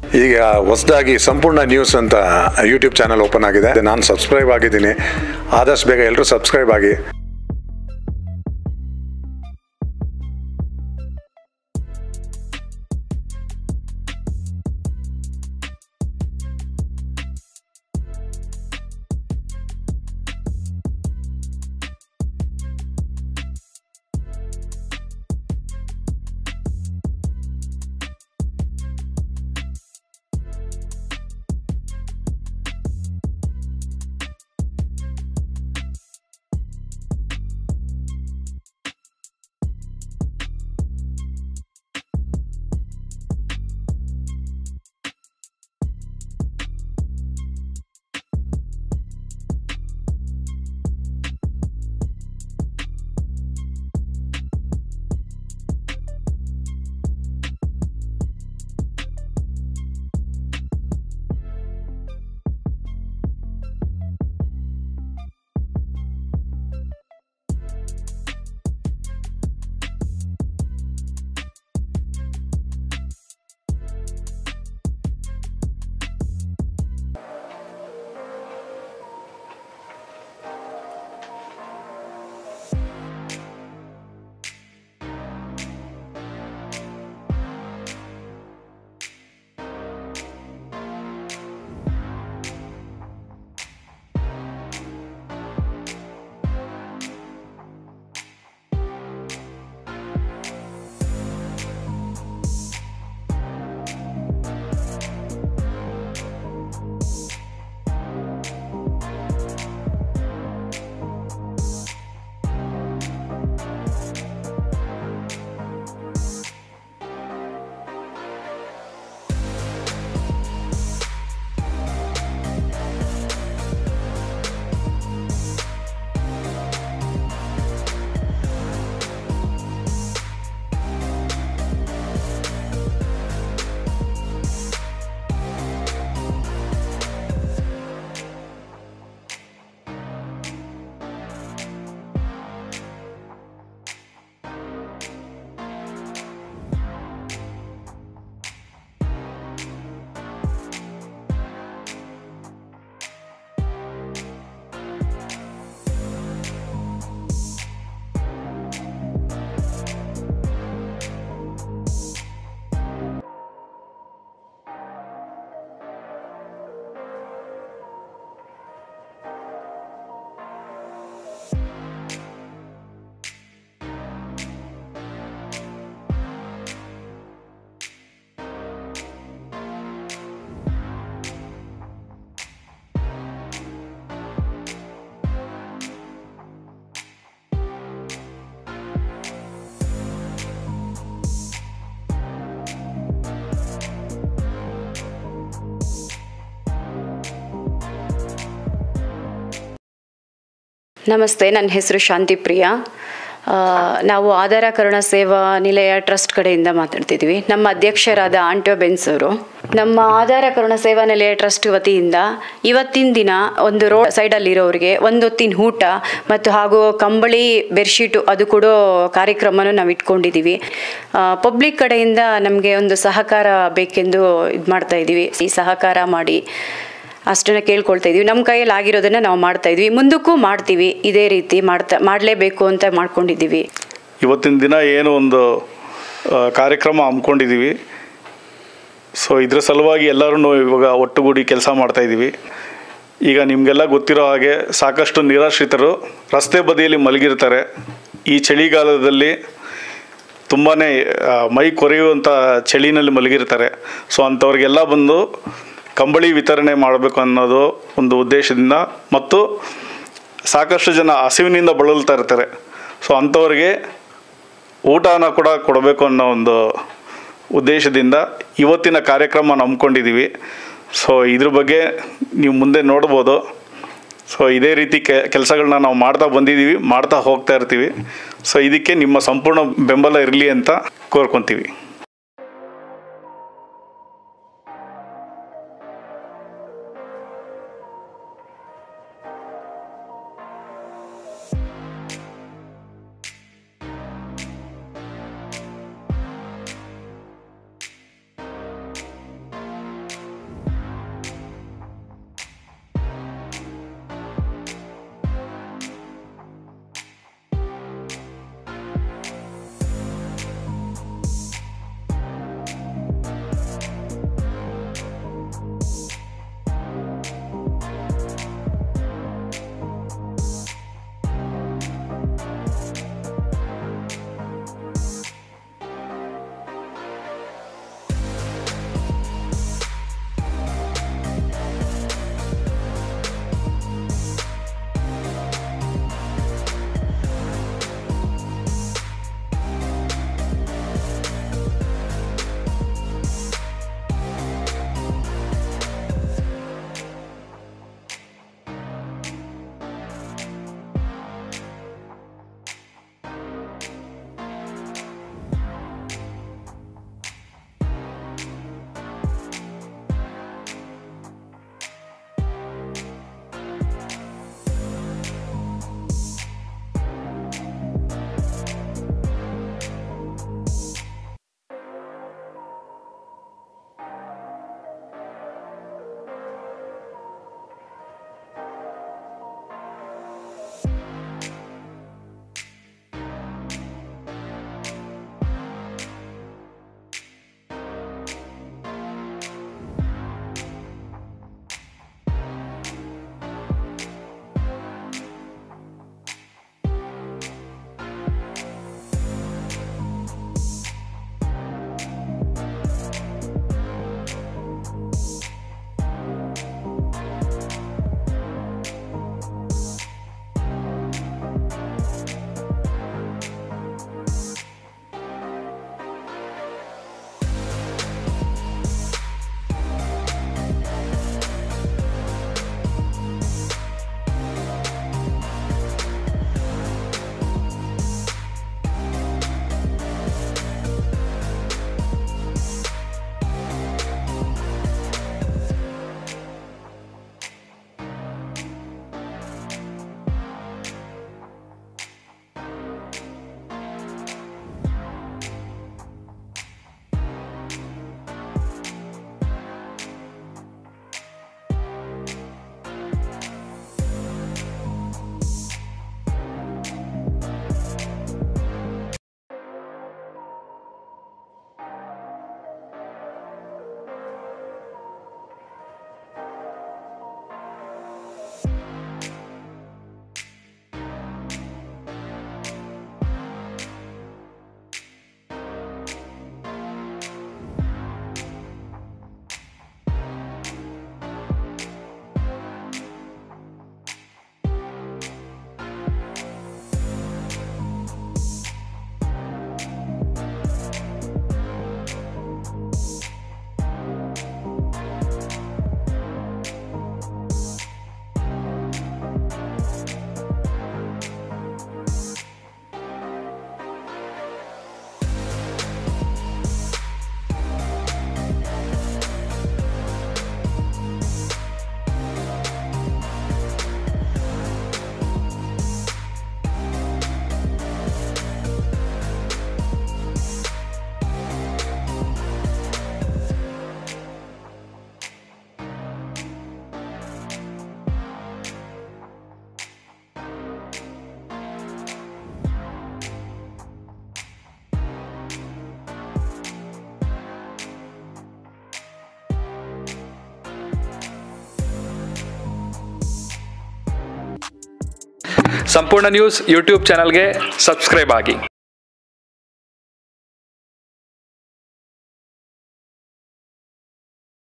ಈಗ ಹೊಸದಾಗಿ ಸಂಪೂರ್ಣ ನ್ಯೂಸ್ ಅಂತ ಯೂಟ್ಯೂಬ್ ಚಾನಲ್ ಓಪನ್ ಆಗಿದೆ ನಾನು ಸಬ್ಸ್ಕ್ರೈಬ್ ಆಗಿದ್ದೀನಿ ಆದಷ್ಟು ಬೇಗ ಎಲ್ಲರೂ ಸಬ್ಸ್ಕ್ರೈಬ್ ಆಗಿ ನಮಸ್ತೆ ನನ್ನ ಹೆಸರು ಶಾಂತಿಪ್ರಿಯ ಆ, ನಾವು ಆಧಾರ ಕರುಣ ಸೇವಾ ನಿಲಯ ಟ್ರಸ್ಟ್ ಕಡೆಯಿಂದ ಮಾತಾಡ್ತಿದ್ವಿ ನಮ್ಮ ಅಧ್ಯಕ್ಷರಾದ ಆಂಟೋ ಬೆನ್ಸ್ ಅವರು ನಮ್ಮ ಆಧಾರ ಕರುಣ ಸೇವಾ ನಿಲಯ ಟ್ರಸ್ಟ್ ವತಿಯಿಂದ ಇವತ್ತಿನ ದಿನ ಒಂದು ರೋಡ್ ಸೈಡಲ್ಲಿರೋರಿಗೆ ಒಂದು ಹೊತ್ತಿನ ಊಟ ಮತ್ತು ಹಾಗೂ ಕಂಬಳಿ ಬೆಡ್ಶೀಟು ಅದು ಕೊಡೋ ಕಾರ್ಯಕ್ರಮನೂ ನಾವು ಇಟ್ಕೊಂಡಿದ್ದೀವಿ ಪಬ್ಲಿಕ್ ಕಡೆಯಿಂದ ನಮಗೆ ಒಂದು ಸಹಕಾರ ಬೇಕೆಂದು ಇದು ಮಾಡ್ತಾ ಇದ್ದೀವಿ ಈ ಸಹಕಾರ ಮಾಡಿ ಅಷ್ಟನ್ನ ಕೇಳ್ಕೊಳ್ತಾ ಇದೀವಿ ನಮ್ಮ ಕೈಯಲ್ಲಿ ಆಗಿರೋದನ್ನ ನಾವು ಮಾಡ್ತಾ ಇದ್ವಿ ಮುಂದಕ್ಕೂ ಮಾಡ್ತೀವಿ ಇದೇ ರೀತಿ ಮಾಡ್ತಾ ಮಾಡಲೇಬೇಕು ಅಂತ ಮಾಡ್ಕೊಂಡಿದ್ದೀವಿ ಇವತ್ತಿನ ದಿನ ಏನು ಒಂದು ಆ, ಕಾರ್ಯಕ್ರಮ ಹಮ್ಮಿಕೊಂಡಿದ್ದೀವಿ ಸೊ ಇದ್ರ ಸಲುವಾಗಿ ಎಲ್ಲರೂ ಇವಾಗ ಒಟ್ಟುಗೂಡಿ ಕೆಲಸ ಮಾಡ್ತಾ ಇದ್ದೀವಿ ಈಗ ನಿಮಗೆಲ್ಲ ಗೊತ್ತಿರೋ ಹಾಗೆ ಸಾಕಷ್ಟು ನಿರಾಶ್ರಿತರು ರಸ್ತೆ ಬದಿಯಲ್ಲಿ ಮಲಗಿರ್ತಾರೆ ಈ ಚಳಿಗಾಲದಲ್ಲಿ ತುಂಬಾ ಮೈ ಕೊರೆಯುವಂಥ ಚಳಿನಲ್ಲಿ ಮಲಗಿರ್ತಾರೆ ಸೊ ಅಂಥವ್ರಿಗೆಲ್ಲ ಬಂದು ಕಂಬಳಿ ವಿತರಣೆ ಮಾಡಬೇಕು ಅನ್ನೋದು ಒಂದು ಉದ್ದೇಶದಿಂದ ಮತ್ತು ಸಾಕಷ್ಟು ಜನ ಹಸಿವಿನಿಂದ ಬಳಲ್ತಾ ಇರ್ತಾರೆ ಸೊ ಅಂಥವ್ರಿಗೆ ಊಟನ ಕೂಡ ಕೊಡಬೇಕು ಅನ್ನೋ ಒಂದು ಉದ್ದೇಶದಿಂದ ಇವತ್ತಿನ ಕಾರ್ಯಕ್ರಮ ನಂಬ್ಕೊಂಡಿದ್ದೀವಿ ಸೊ ಇದ್ರ ಬಗ್ಗೆ ನೀವು ಮುಂದೆ ನೋಡ್ಬೋದು ಸೊ ಇದೇ ರೀತಿ ಕೆ ಕೆಲಸಗಳನ್ನ ನಾವು ಮಾಡ್ತಾ ಬಂದಿದ್ದೀವಿ ಮಾಡ್ತಾ ಹೋಗ್ತಾ ಇರ್ತೀವಿ ಸೊ ಇದಕ್ಕೆ ನಿಮ್ಮ ಸಂಪೂರ್ಣ ಬೆಂಬಲ ಇರಲಿ ಅಂತ ಕೋರ್ಕೊತೀವಿ ಸಂಪೂರ್ಣ ನ್ಯೂಸ್ ಯೂಟ್ಯೂಬ್ ಚಾನಲ್ಗೆ ಸಬ್ಸ್ಕ್ರೈಬ್ ಆಗಿ